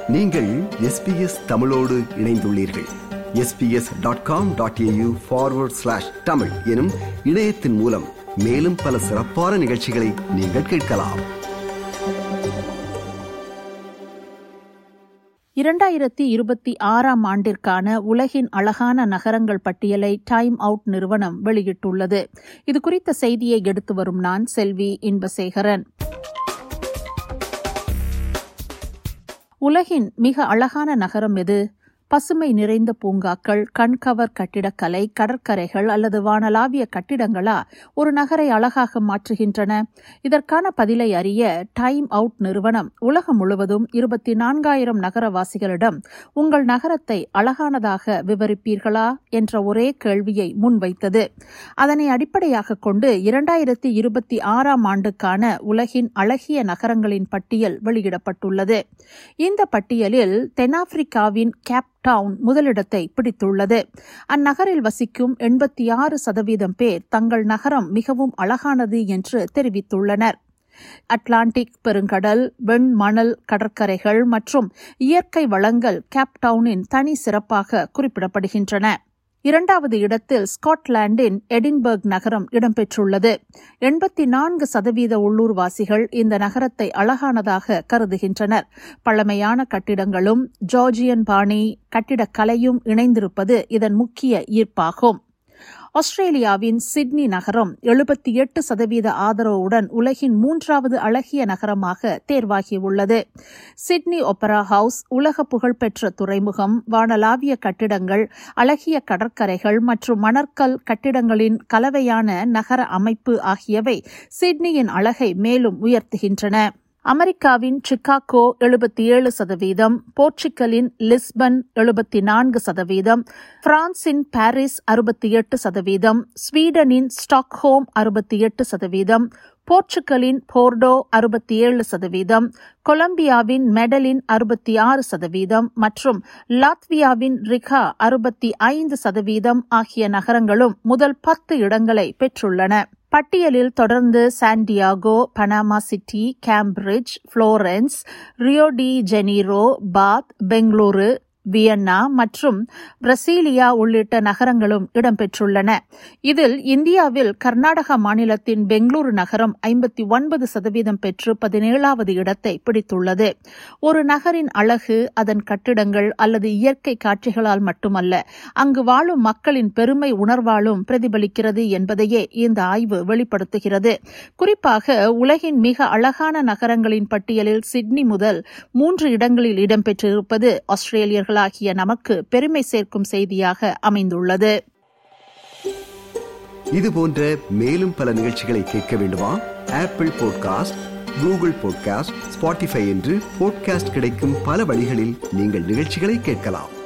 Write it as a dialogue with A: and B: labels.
A: நீங்கள் எஸ்பிஎஸ் தமிழோடு இணைந்துள்ளீர்கள் SBS dot com dot AU forward slash Tamil எனும் இணையத்தின் மூலம் மேலும் பல சிறப்பான நிகழ்ச்சிகளை நீங்கள் கேட்கலாம்
B: இரண்டாயிரத்தி இருபத்தி ஆறாம் ஆண்டிற்கான உலகின் அழகான நகரங்கள் பட்டியலை டைம் அவுட் நிறுவனம் வெளியிட்டுள்ளது இது குறித்த செய்தியை எடுத்து வரும் நான் செல்வி இன்பசேகரன் உலகின் மிக அழகான நகரம் எது பசுமை நிறைந்த பூங்காக்கள் கண்கவர் கட்டிடக்கலை கடற்கரைகள் அல்லது வானளாவிய கட்டிடங்களா ஒரு நகரை அழகாக மாற்றுகின்றன இதற்கான பதிலை அறிய டைம் அவுட் நிறுவனம் உலகம் முழுவதும் இருபத்தி நான்காயிரம் நகரவாசிகளிடம் உங்கள் நகரத்தை அழகானதாக விவரிப்பீர்களா என்ற ஒரே கேள்வியை முன்வைத்தது அதனை அடிப்படையாக கொண்டு இரண்டாயிரத்தி இருபத்தி ஆறாம் ஆண்டுக்கான உலகின் அழகிய நகரங்களின் பட்டியல் வெளியிடப்பட்டுள்ளது இந்த பட்டியலில் தென்னாப்பிரிக்காவின் கேப் டவுன் முதலிடத்தை பிடித்துள்ளது அந்நகரில் வசிக்கும் எண்பத்தி ஆறு சதவீதம் பேர் தங்கள் நகரம் மிகவும் அழகானது என்று தெரிவித்துள்ளனர் அட்லாண்டிக் பெருங்கடல் வெண் மணல் கடற்கரைகள் மற்றும் இயற்கை வளங்கள் கேப்டவுனின் தனி சிறப்பாக குறிப்பிடப்படுகின்றன இரண்டாவது இடத்தில் ஸ்காட்லாந்தின் எடின்பர்க் நகரம் இடம்பெற்றுள்ளது எண்பத்தி நான்கு சதவீத உள்ளூர்வாசிகள் இந்த நகரத்தை அழகானதாக கருதுகின்றனர் பழமையான கட்டிடங்களும் ஜார்ஜியன் பாணி கட்டிடக்கலையும் இணைந்திருப்பது இதன் முக்கிய ஈர்ப்பாகும் ஆஸ்திரேலியாவின் சிட்னி நகரம் எழுபத்தி எட்டு சதவீத ஆதரவுடன் உலகின் மூன்றாவது அழகிய நகரமாக தேர்வாகியுள்ளது சிட்னி ஒப்பரா ஹவுஸ் உலக புகழ்பெற்ற துறைமுகம் வானளாவிய கட்டிடங்கள் அழகிய கடற்கரைகள் மற்றும் மணற்கல் கட்டிடங்களின் கலவையான நகர அமைப்பு ஆகியவை சிட்னியின் அழகை மேலும் உயர்த்துகின்றன அமெரிக்காவின் சிகாகோ எழுபத்தி ஏழு சதவீதம் போர்ச்சுகலின் லிஸ்பன் எழுபத்தி நான்கு சதவீதம் பிரான்சின் பாரிஸ் அறுபத்தி எட்டு சதவீதம் ஸ்வீடனின் ஸ்டாக்ஹோம் அறுபத்தி எட்டு சதவீதம் போர்ச்சுகலின் போர்டோ அறுபத்தி ஏழு சதவீதம் கொலம்பியாவின் மெடலின் அறுபத்தி ஆறு சதவீதம் மற்றும் லாத்வியாவின் ரிகா அறுபத்தி ஐந்து சதவீதம் ஆகிய நகரங்களும் முதல் பத்து இடங்களை பெற்றுள்ளன பட்டியலில் தொடர்ந்து Santiago Panama City Cambridge Florence Rio de Janeiro Bath Bengaluru Vienna மற்றும் பிரசீலியா உள்ளிட்ட நகரங்களும் இடம்பெற்றுள்ளன இதில் இந்தியாவில் கர்நாடகா மாநிலத்தின் பெங்களூரு நகரம் ஐம்பத்தி ஒன்பது சதவீதம் பெற்று பதினேழாவது இடத்தை பிடித்துள்ளது ஒரு நகரின் அழகு அதன் கட்டிடங்கள் அல்லது இயற்கை காட்சிகளால் மட்டுமல்ல அங்கு வாழும் மக்களின் பெருமை உணர்வாலும் பிரதிபலிக்கிறது என்பதையே இந்த ஆய்வு வெளிப்படுத்துகிறது குறிப்பாக உலகின் மிக அழகான நகரங்களின் பட்டியலில் சிட்னி முதல் மூன்று இடங்களில் இடம்பெற்றிருப்பது ஆஸ்திரேலியர்கள் ஆகிய நமக்கு பெருமை சேர்க்கும் செய்தியாக அமைந்துள்ளது
A: இது போன்ற மேலும் பல நிகழ்ச்சிகளை கேட்க வேண்டுமா Apple podcast Google podcast Spotify என்று பாட்காஸ்ட் கிடைக்கும் பல வழிகளில் நீங்கள் நிகழ்ச்சிகளை கேட்கலாம்